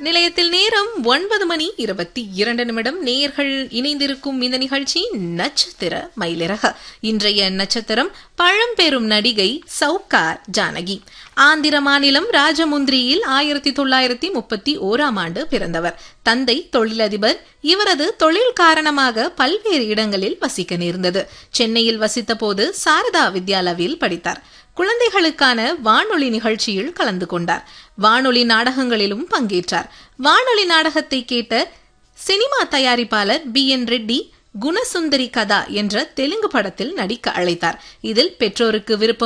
நிலையத்தில் நேரம் ஒன்பது மணி இருபத்தி இரண்டு நிமிடம் நேர்கள் இணைந்திருக்கும் இந்த நிகழ்ச்சி நட்சத்திர மயிலிறக இன்றைய நட்சத்திரம் பழம்பெரும் நடிகை சவுகார் ஜானகி ஆந்திர மாநிலம் ராஜமுந்திரியில் ஆயிரத்தி தொள்ளாயிரத்தி முப்பத்தி ஓராம் ஆண்டு பிறந்தவர் தந்தை தொழிலதிபர் இவரது தொழில் காரணமாக பல்வேறு இடங்களில் வசிக்க நேர்ந்தது சென்னையில் வசித்த போது சாரதா வித்யாலவில் படித்தார் குழந்தைகளுக்கான வானொலி நிகழ்ச்சியில் கலந்து கொண்டார் வானொலி நாடகங்களிலும் பங்கேற்றார் வானொலி நாடகத்தை கேட்ட சினிமா தயாரிப்பாளர் பி என் ரெட்டி குணசுந்தரி கதா என்ற தெலுங்கு படத்தில் நடிக்க அழைத்தார் இதில் பெற்றோருக்கு விருப்பம்